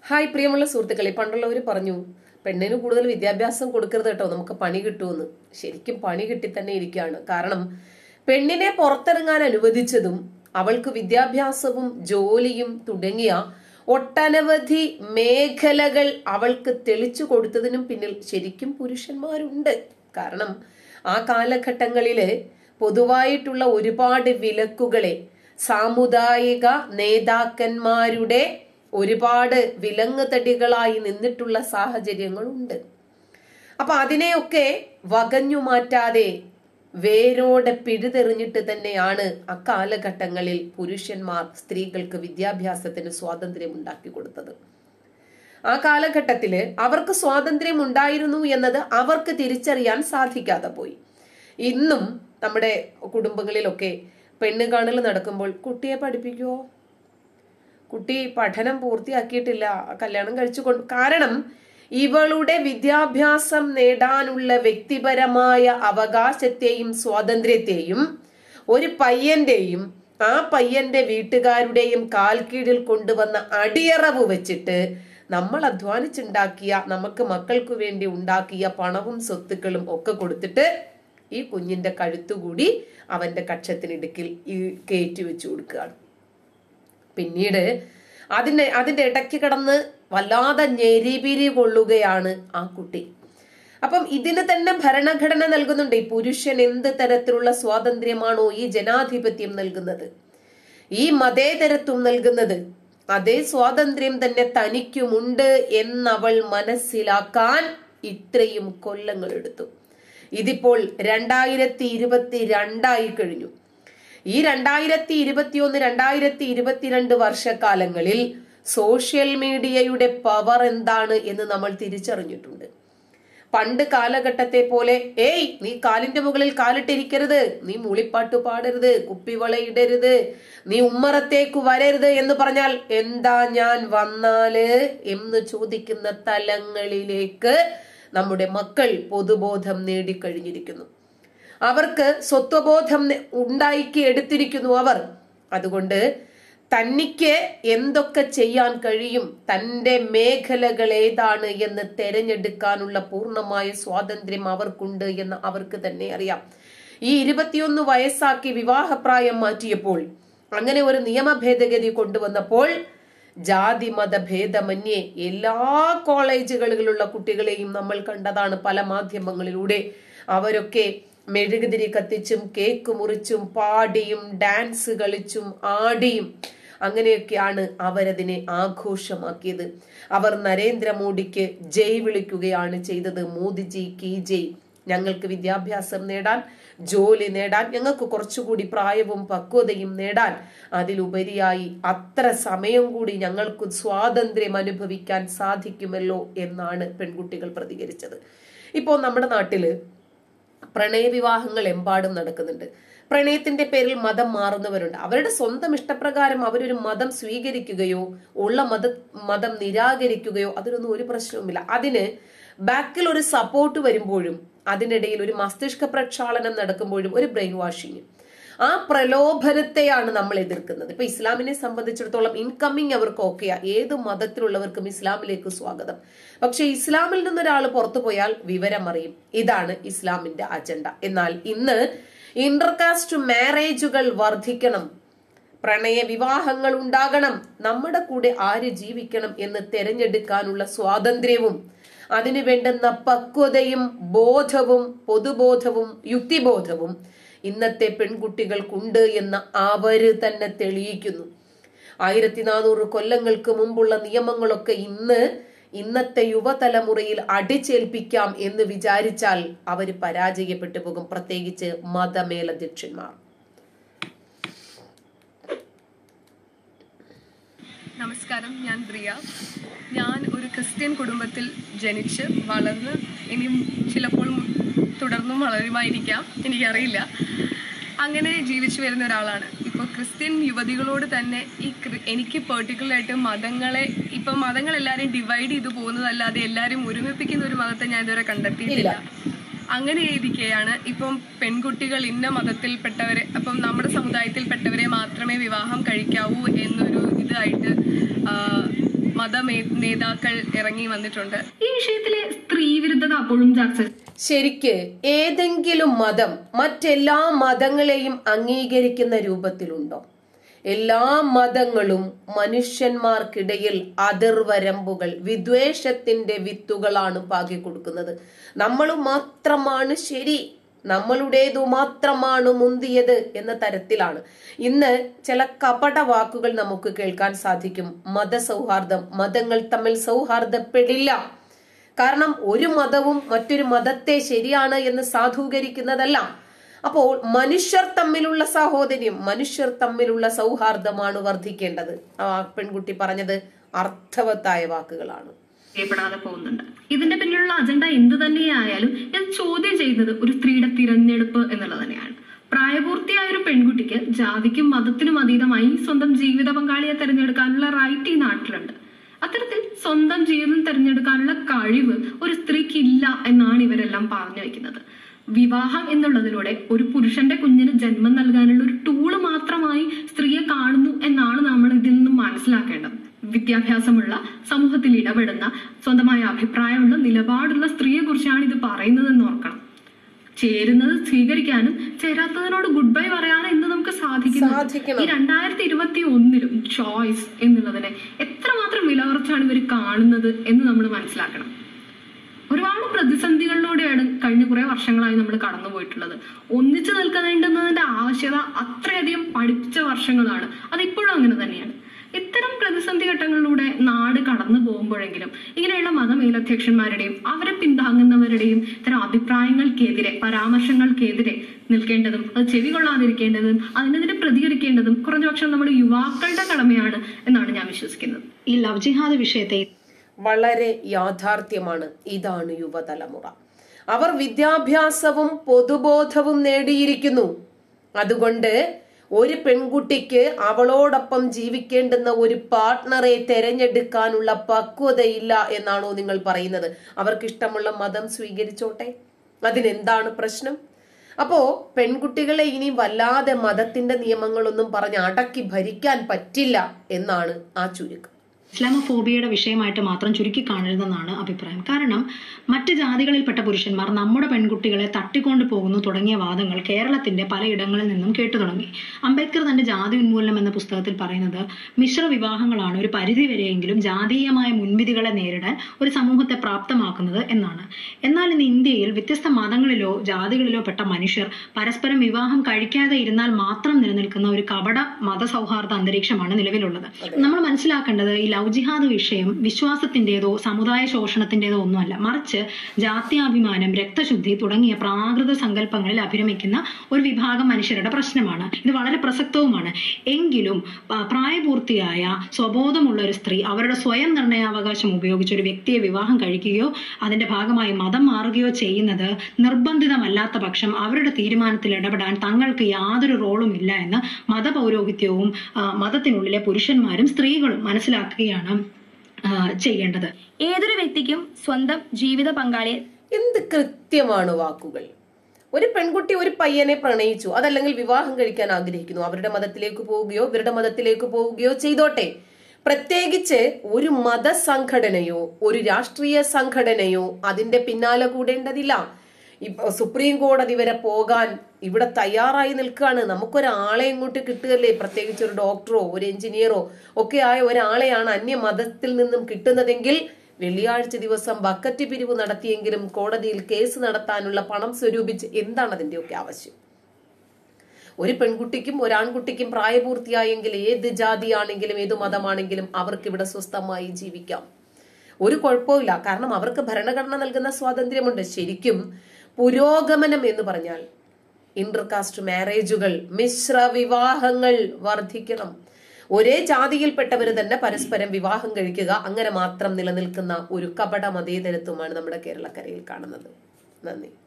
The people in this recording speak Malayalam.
ഹായ് പ്രിയമുള്ള സുഹൃത്തുക്കളെ പണ്ടുള്ളവർ പറഞ്ഞു പെണ്ണിന് കൂടുതൽ വിദ്യാഭ്യാസം കൊടുക്കരുത് കേട്ടോ നമുക്ക് പണി കിട്ടുമെന്ന് ശരിക്കും പണി കിട്ടി തന്നെ ഇരിക്കുകയാണ് കാരണം പെണ്ണിനെ പുറത്തിറങ്ങാൻ അനുവദിച്ചതും അവൾക്ക് വിദ്യാഭ്യാസവും ജോലിയും തുടങ്ങിയ ഒട്ടനവധി മേഖലകൾ അവൾക്ക് തെളിച്ചു കൊടുത്തതിനും പിന്നിൽ ശരിക്കും പുരുഷന്മാരുണ്ട് കാരണം ആ കാലഘട്ടങ്ങളില് പൊതുവായിട്ടുള്ള ഒരുപാട് വിലക്കുകളെ സാമുദായിക നേതാക്കന്മാരുടെ ഒരുപാട് വിലങ്ങുതടികളായി നിന്നിട്ടുള്ള സാഹചര്യങ്ങളുണ്ട് അപ്പൊ അതിനെയൊക്കെ വകഞ്ഞു മാറ്റാതെ വേരോടെ പിഴുതെറിഞ്ഞിട്ട് തന്നെയാണ് അക്കാലഘട്ടങ്ങളിൽ പുരുഷന്മാർ സ്ത്രീകൾക്ക് വിദ്യാഭ്യാസത്തിന് സ്വാതന്ത്ര്യം ഉണ്ടാക്കി കൊടുത്തത് ആ കാലഘട്ടത്തില് അവർക്ക് സ്വാതന്ത്ര്യം ഉണ്ടായിരുന്നു എന്നത് അവർക്ക് തിരിച്ചറിയാൻ സാധിക്കാതെ പോയി ഇന്നും നമ്മുടെ കുടുംബങ്ങളിലൊക്കെ പെണ്ണ് കാണൽ നടക്കുമ്പോൾ കുട്ടിയെ പഠിപ്പിക്കുവോ കുട്ടി പഠനം പൂർത്തിയാക്കിയിട്ടില്ല കല്യാണം കഴിച്ചു കൊണ്ട് കാരണം ഇവളുടെ വിദ്യാഭ്യാസം നേടാനുള്ള വ്യക്തിപരമായ അവകാശത്തെയും സ്വാതന്ത്ര്യത്തെയും ഒരു പയ്യന്റെയും ആ പയ്യന്റെ വീട്ടുകാരുടെയും കാൽ കീഴിൽ കൊണ്ടുവന്ന അടിയറവ് വെച്ചിട്ട് നമ്മൾ അധ്വാനിച്ചുണ്ടാക്കിയ നമുക്ക് മക്കൾക്ക് വേണ്ടി ഉണ്ടാക്കിയ പണവും സ്വത്തുക്കളും ഒക്കെ കൊടുത്തിട്ട് ഈ കുഞ്ഞിന്റെ കഴുത്തുകൂടി അവന്റെ കക്ഷത്തിനിടുക്കിൽ ഈ കയറ്റി വെച്ചു കൊടുക്കുകയാണ് പിന്നീട് അതിന്റെ അതിന്റെ ഇടയ്ക്ക് കിടന്ന് വല്ലാതെ ഞെരിപിരി കൊള്ളുകയാണ് ആ കുട്ടി അപ്പം ഇതിന് തന്നെ ഭരണഘടന നൽകുന്നുണ്ട് ഈ പുരുഷൻ എന്ത് തരത്തിലുള്ള സ്വാതന്ത്ര്യമാണോ ഈ ജനാധിപത്യം നൽകുന്നത് ഈ മതേതരത്വം നൽകുന്നത് അതേ സ്വാതന്ത്ര്യം തന്നെ തനിക്കുമുണ്ട് എന്നവൾ മനസ്സിലാക്കാൻ ഇത്രയും കൊല്ലങ്ങൾ എടുത്തു ഇതിപ്പോൾ രണ്ടായിരത്തി ഇരുപത്തി രണ്ടായി കഴിഞ്ഞു ഈ രണ്ടായിരത്തി ഇരുപത്തിയൊന്ന് രണ്ടായിരത്തി ഇരുപത്തിരണ്ട് വർഷക്കാലങ്ങളിൽ സോഷ്യൽ മീഡിയയുടെ പവർ എന്താണ് എന്ന് നമ്മൾ തിരിച്ചറിഞ്ഞിട്ടുണ്ട് പണ്ട് കാലഘട്ടത്തെ പോലെ ഏയ് നീ കാലിന്റെ മുകളിൽ കാലിട്ടിരിക്കരുത് നീ മൂളിപ്പാട്ട് പാടരുത് കുപ്പിവളയിടരുത് നീ ഉമ്മറത്തേക്ക് വരരുത് എന്ന് പറഞ്ഞാൽ എന്താ ഞാൻ വന്നാല് എന്ന് ചോദിക്കുന്ന തലങ്ങളിലേക്ക് നമ്മുടെ മക്കൾ പൊതുബോധം നേടിക്കഴിഞ്ഞിരിക്കുന്നു അവർക്ക് സ്വത്വബോധം ഉണ്ടാക്കി എടുത്തിരിക്കുന്നു അവർ അതുകൊണ്ട് തന്നിക്ക് എന്തൊക്കെ ചെയ്യാൻ കഴിയും തന്റെ മേഖലകൾ ഏതാണ് എന്ന് തെരഞ്ഞെടുക്കാനുള്ള പൂർണ്ണമായ സ്വാതന്ത്ര്യം അവർക്കുണ്ട് എന്ന് അവർക്ക് തന്നെ അറിയാം ഈ ഇരുപത്തിയൊന്ന് വയസ്സാക്കി വിവാഹപ്രായം മാറ്റിയപ്പോൾ അങ്ങനെ ഒരു നിയമ ഭേദഗതി കൊണ്ടുവന്നപ്പോൾ ജാതി മത ഭേദമന്യേ എല്ലാ കോളേജുകളിലുള്ള കുട്ടികളെയും നമ്മൾ കണ്ടതാണ് പല മാധ്യമങ്ങളിലൂടെ അവരൊക്കെ മെഴുകുതിരി കത്തിച്ചും കേക്ക് മുറിച്ചും പാടിയും ഡാൻസ് കളിച്ചും ആടിയും അങ്ങനെയൊക്കെയാണ് അവരതിനെ ആഘോഷമാക്കിയത് അവർ നരേന്ദ്രമോദിക്ക് ജയ് വിളിക്കുകയാണ് ചെയ്തത് മോദിജി കി ജയ് ഞങ്ങൾക്ക് വിദ്യാഭ്യാസം നേടാൻ ജോലി നേടാൻ ഞങ്ങൾക്ക് കുറച്ചുകൂടി പ്രായവും പക്വതയും നേടാൻ അതിലുപരിയായി അത്ര സമയം കൂടി ഞങ്ങൾക്ക് സ്വാതന്ത്ര്യം അനുഭവിക്കാൻ സാധിക്കുമല്ലോ എന്നാണ് പെൺകുട്ടികൾ പ്രതികരിച്ചത് ഇപ്പോൾ നമ്മുടെ നാട്ടില് പ്രണയവിവാഹങ്ങൾ എമ്പാടും നടക്കുന്നുണ്ട് പ്രണയത്തിന്റെ പേരിൽ മതം മാറുന്നവരുണ്ട് അവരുടെ സ്വന്തം ഇഷ്ടപ്രകാരം അവരൊരു മതം സ്വീകരിക്കുകയോ ഉള്ള മത മതം നിരാകരിക്കുകയോ അതിനൊന്നും ഒരു പ്രശ്നവുമില്ല അതിന് ബാക്കിൽ ഒരു സപ്പോർട്ട് വരുമ്പോഴും അതിനിടയിൽ ഒരു മസ്തിഷ്ക പ്രക്ഷാളനം നടക്കുമ്പോഴും ഒരു ബ്രെയിൻ വാഷിങ് ആ പ്രലോഭനത്തെയാണ് നമ്മൾ എതിർക്കുന്നത് ഇപ്പൊ ഇസ്ലാമിനെ സംബന്ധിച്ചിടത്തോളം ഇൻകമ്മിങ് അവർക്ക് ഓക്കെയാ ഏത് മതത്തിലുള്ളവർക്കും ഇസ്ലാമിലേക്ക് സ്വാഗതം പക്ഷെ ഇസ്ലാമിൽ നിന്നൊരാൾ പുറത്തു പോയാൽ വിവരം അറിയും ഇതാണ് ഇസ്ലാമിന്റെ അജണ്ട എന്നാൽ ഇന്ന് ഇന്റർകാസ്റ്റ് മാരേജുകൾ വർദ്ധിക്കണം പ്രണയ വിവാഹങ്ങൾ ഉണ്ടാകണം നമ്മുടെ കൂടെ ആര് ജീവിക്കണം എന്ന് തെരഞ്ഞെടുക്കാനുള്ള സ്വാതന്ത്ര്യവും അതിനു വേണ്ടുന്ന പക്വതയും ബോധവും പൊതുബോധവും യുക്തിബോധവും ഇന്നത്തെ പെൺകുട്ടികൾക്കുണ്ട് എന്ന് അവര് തന്നെ തെളിയിക്കുന്നു ആയിരത്തി നാനൂറ് കൊല്ലങ്ങൾക്ക് മുമ്പുള്ള നിയമങ്ങളൊക്കെ ഇന്ന് ഇന്നത്തെ യുവതലമുറയിൽ അടിച്ചേൽപ്പിക്കാം എന്ന് വിചാരിച്ചാൽ അവർ പരാജയപ്പെട്ടു പോകും പ്രത്യേകിച്ച് മതമേലധ്യക്ഷന്മാർ നമസ്കാരം ഞാൻ പ്രിയ ഞാൻ ഒരു ക്രിസ്ത്യൻ കുടുംബത്തിൽ ജനിച്ച് വളർന്ന് ഇനിയും ചിലപ്പോൾ തുടർന്നും വളരുമായിരിക്കാം എനിക്കറിയില്ല അങ്ങനെ ജീവിച്ചു വരുന്ന ഒരാളാണ് ഇപ്പോൾ ക്രിസ്ത്യൻ യുവതികളോട് തന്നെ ഈ ക്രി- എനിക്ക് പെർട്ടിക്കുലറായിട്ട് മതങ്ങളെ ഇപ്പം മതങ്ങൾ എല്ലാവരെയും ഡിവൈഡ് ചെയ്തു പോകുന്നതല്ലാതെ എല്ലാവരും ഒരുമിപ്പിക്കുന്ന ഒരു മതത്തെ ഞാൻ ഇതുവരെ കണ്ടെത്തിയിട്ടില്ല അങ്ങനെ ഇരിക്കെയാണ് ഇപ്പം പെൺകുട്ടികൾ ഇന്ന മതത്തിൽപ്പെട്ടവരെ അപ്പം നമ്മുടെ സമുദായത്തിൽപ്പെട്ടവരെ മാത്രമേ വിവാഹം കഴിക്കാവൂ എന്നൊരു ഇതായിട്ട് ആ, മത നേതാക്കൾ ഇറങ്ങി വന്നിട്ടുണ്ട് ഈ വിഷയത്തിലെ സ്ത്രീ വിരുദ്ധത അപ്പോഴും ചർച്ച ശരിക്ക് ഏതെങ്കിലും മതം മറ്റെല്ലാ മതങ്ങളെയും അംഗീകരിക്കുന്ന രൂപത്തിലുണ്ടോ എല്ലാ മതങ്ങളും മനുഷ്യന്മാർക്കിടയിൽ അതിർവരമ്പുകൾ വിദ്വേഷത്തിന്റെ വിത്തുകളാണ് പാകി കൊടുക്കുന്നത് നമ്മൾ മാത്രമാണ് ശരി നമ്മളുടേതു മാത്രമാണ് മുന്തിയത് എന്ന തരത്തിലാണ് ഇന്ന് ചില കപട വാക്കുകൾ നമുക്ക് കേൾക്കാൻ സാധിക്കും മതസൗഹാർദ്ദം മതങ്ങൾ തമ്മിൽ സൗഹാർദ്ദപ്പെടില്ല കാരണം ഒരു മതവും മറ്റൊരു മതത്തെ ശരിയാണ് എന്ന് സാധൂകരിക്കുന്നതല്ല അപ്പോൾ മനുഷ്യർ തമ്മിലുള്ള സാഹോദര്യം മനുഷ്യർ തമ്മിലുള്ള സൗഹാർദ്ദമാണ് വർദ്ധിക്കേണ്ടത് ആ പെൺകുട്ടി പറഞ്ഞത് അർത്ഥവത്തായ വാക്കുകളാണ് ചെയ്യപ്പെടാതെ പോകുന്നുണ്ട് ഇതിന്റെ പിന്നിലുള്ള അജണ്ട എന്ത് തന്നെയായാലും ഇത് ചോദ്യം ചെയ്യുന്നത് ഒരു സ്ത്രീയുടെ തിരഞ്ഞെടുപ്പ് എന്നുള്ളത് തന്നെയാണ് പ്രായപൂർത്തിയായ ഒരു പെൺകുട്ടിക്ക് ജാതിക്കും മതത്തിനും അതീതമായി സ്വന്തം ജീവിത പങ്കാളിയെ തിരഞ്ഞെടുക്കാനുള്ള റൈറ്റ് ഈ നാട്ടിലുണ്ട് അത്തരത്തിൽ സ്വന്തം ജീവിതം തിരഞ്ഞെടുക്കാനുള്ള കഴിവ് ഒരു സ്ത്രീക്ക് ഇല്ല എന്നാണ് ഇവരെല്ലാം പറഞ്ഞു വെക്കുന്നത് വിവാഹം എന്നുള്ളതിലൂടെ ഒരു പുരുഷന്റെ കുഞ്ഞിന് ജന്മം നൽകാനുള്ള ഒരു ടൂള് മാത്രമായി സ്ത്രീയെ കാണുന്നു എന്നാണ് നമ്മൾ ഇതിൽ നിന്നും മനസ്സിലാക്കേണ്ടത് വിദ്യാഭ്യാസമുള്ള സമൂഹത്തിൽ ഇടപെടുന്ന സ്വന്തമായ അഭിപ്രായമുള്ള നിലപാടുള്ള സ്ത്രീയെ കുറിച്ചാണ് ഇത് പറയുന്നതെന്ന് ഓർക്കണം ചേരുന്നത് സ്വീകരിക്കാനും ചേരാത്തതിനോട് ഗുഡ് ബൈ പറയാനും ഇന്ന് നമുക്ക് സാധിക്കുന്നു സാധിക്കണം. ഈ രണ്ടായിരത്തി ഇരുപത്തി ഒന്നിലും ചോയ്സ് എന്നുള്ളതിനെ എത്രമാത്രം വിലകുറച്ചാണ് ഇവർ കാണുന്നത് എന്ന് നമ്മൾ മനസ്സിലാക്കണം ഒരുപാട് പ്രതിസന്ധികളിലൂടെയാണ് കഴിഞ്ഞ കുറെ വർഷങ്ങളായി നമ്മൾ കടന്നു പോയിട്ടുള്ളത് ഒന്നിച്ചു നിൽക്കേണ്ടുന്നതിന്റെ ആവശ്യകത അത്രയധികം പഠിപ്പിച്ച വർഷങ്ങളാണ് അതിപ്പോഴും അങ്ങനെ തന്നെയാണ് ഇത്തരം പ്രതിസന്ധി ഘട്ടങ്ങളിലൂടെ നാട് കടന്നു പോകുമ്പോഴെങ്കിലും ഇങ്ങനെയുള്ള മതമേലധ്യക്ഷന്മാരുടെയും അവരെ പിന്താങ്ങുന്നവരുടെയും ഇത്തരം അഭിപ്രായങ്ങൾക്കെതിരെ പരാമർശങ്ങൾക്കെതിരെ നിൽക്കേണ്ടതും അത് ചെവി കൊള്ളാതിരിക്കേണ്ടതും അതിനെതിരെ പ്രതികരിക്കേണ്ടതും കുറഞ്ഞപക്ഷം നമ്മൾ യുവാക്കളുടെ കടമയാണ് എന്നാണ് ഞാൻ വിശ്വസിക്കുന്നത് ഈ ലവ് ജിഹാദ് വിഷയത്തെ വളരെ യാഥാർത്ഥ്യമാണ് ഇതാണ് യുവതലമുറ അവർ വിദ്യാഭ്യാസവും പൊതുബോധവും നേടിയിരിക്കുന്നു അതുകൊണ്ട് ഒരു പെൺകുട്ടിക്ക് അവളോടൊപ്പം ജീവിക്കേണ്ടുന്ന ഒരു പാർട്ട്ണറെ തെരഞ്ഞെടുക്കാനുള്ള പക്വതയില്ല എന്നാണോ നിങ്ങൾ പറയുന്നത് അവർക്ക് ഇഷ്ടമുള്ള മതം സ്വീകരിച്ചോട്ടെ അതിനെന്താണ് പ്രശ്നം അപ്പോ പെൺകുട്ടികളെ ഇനി വല്ലാതെ മതത്തിന്റെ നിയമങ്ങളൊന്നും പറഞ്ഞ് അടക്കി ഭരിക്കാൻ പറ്റില്ല എന്നാണ് ആ ചുരുക്കം ഇസ്ലാമോഫോബിയയുടെ വിഷയമായിട്ട് മാത്രം ചുരുക്കി കാണരുതെന്നാണ് അഭിപ്രായം കാരണം മറ്റ് ജാതികളിൽപ്പെട്ട പുരുഷന്മാർ നമ്മുടെ പെൺകുട്ടികളെ തട്ടിക്കൊണ്ടു പോകുന്നു തുടങ്ങിയ വാദങ്ങൾ കേരളത്തിന്റെ പലയിടങ്ങളിൽ നിന്നും കേട്ടു തുടങ്ങി അംബേദ്കർ തന്റെ ജാതി ഉന്മൂലനം എന്ന പുസ്തകത്തിൽ പറയുന്നത് മിശ്ര വിവാഹങ്ങളാണ് ഒരു പരിധി വരെയെങ്കിലും ജാതീയമായ മുൻവിധികളെ നേരിടാൻ ഒരു സമൂഹത്തെ പ്രാപ്തമാക്കുന്നത് എന്നാണ് എന്നാൽ ഇന്ന് ഇന്ത്യയിൽ വ്യത്യസ്ത മതങ്ങളിലോ ജാതികളിലോ പെട്ട മനുഷ്യർ പരസ്പരം വിവാഹം കഴിക്കാതെ ഇരുന്നാൽ മാത്രം നിലനിൽക്കുന്ന ഒരു കപട മതസൗഹാർദ്ദ അന്തരീക്ഷമാണ് നിലവിലുള്ളത് നമ്മൾ മനസ്സിലാക്കേണ്ടത് ഈ ലവ് ജിഹാദ് വിഷയം വിശ്വാസത്തിന്റേതോ സമുദായ ശോഷണത്തിന്റേതോ ഒന്നുമല്ല മറിച്ച് ജാത്യാഭിമാനം രക്തശുദ്ധി തുടങ്ങിയ പ്രാകൃത സങ്കല്പങ്ങളിൽ അഭിരമിക്കുന്ന ഒരു വിഭാഗം മനുഷ്യരുടെ പ്രശ്നമാണ് ഇത് വളരെ പ്രസക്തവുമാണ് എങ്കിലും ആ, പ്രായപൂർത്തിയായ സ്വബോധമുള്ള ഒരു സ്ത്രീ അവരുടെ സ്വയം നിർണയാവകാശം ഉപയോഗിച്ച് ഒരു വ്യക്തിയെ വിവാഹം കഴിക്കുകയോ അതിന്റെ ഭാഗമായി മതം മാറുകയോ ചെയ്യുന്നത് നിർബന്ധിതമല്ലാത്ത പക്ഷം അവരുടെ തീരുമാനത്തിൽ ഇടപെടാൻ തങ്ങൾക്ക് യാതൊരു റോളും ഇല്ല എന്ന് മതപൗരോഹിത്യവും ആ, മതത്തിനുള്ളിലെ പുരുഷന്മാരും സ്ത്രീകളും മനസ്സിലാക്കുകയാണ് ആ, ചെയ്യേണ്ടത് ഏതൊരു വ്യക്തിക്കും സ്വന്തം ജീവിത പങ്കാളിയെ എന്ത് കൃത്യമാണ് വാക്കുകൾ ഒരു പെൺകുട്ടി ഒരു പയ്യനെ പ്രണയിച്ചു അതല്ലെങ്കിൽ വിവാഹം കഴിക്കാൻ ആഗ്രഹിക്കുന്നു അവരുടെ മതത്തിലേക്ക് പോവുകയോ ഇവരുടെ മതത്തിലേക്ക് പോവുകയോ ചെയ്തോട്ടെ പ്രത്യേകിച്ച് ഒരു മതസംഘടനയോ ഒരു രാഷ്ട്രീയ സംഘടനയോ അതിന്റെ പിന്നാലെ കൂടേണ്ടതില്ല ഇപ്പൊ സുപ്രീം കോടതി വരെ പോകാൻ ഇവിടെ തയ്യാറായി നിൽക്കുകയാണ് നമുക്കൊരാളെ ഇങ്ങോട്ട് കിട്ടുകയല്ലേ പ്രത്യേകിച്ച് ഒരു ഡോക്ടറോ ഒരു എഞ്ചിനീയറോ ഒക്കെ ആയ ഒരാളെയാണ് അന്യ മതത്തിൽ നിന്നും കിട്ടുന്നതെങ്കിൽ വെള്ളിയാഴ്ച ദിവസം ബക്കറ്റ് പിരിവ് നടത്തിയെങ്കിലും കോടതിയിൽ കേസ് നടത്താനുള്ള പണം സ്വരൂപിച്ച് എന്താണ് അതിന്റെയൊക്കെ ആവശ്യം ഒരു പെൺകുട്ടിക്കും ഒരാൺകുട്ടിക്കും പ്രായപൂർത്തിയായെങ്കിൽ ഏത് ജാതിയാണെങ്കിലും ഏത് മതമാണെങ്കിലും അവർക്ക് ഇവിടെ സ്വസ്ഥമായി ജീവിക്കാം ഒരു കുഴപ്പമില്ല കാരണം അവർക്ക് ഭരണഘടന നൽകുന്ന സ്വാതന്ത്ര്യമുണ്ട് ശരിക്കും പുരോഗമനം എന്ന് പറഞ്ഞാൽ ഇന്റർകാസ്റ്റ് മാരേജുകൾ മിശ്ര വിവാഹങ്ങൾ വർദ്ധിക്കണം ഒരേ ജാതിയിൽപ്പെട്ടവർ തന്നെ പരസ്പരം വിവാഹം കഴിക്കുക അങ്ങനെ മാത്രം നിലനിൽക്കുന്ന ഒരു കപട മതേതരത്വമാണ് നമ്മുടെ കേരളക്കരയിൽ കാണുന്നത് നന്ദി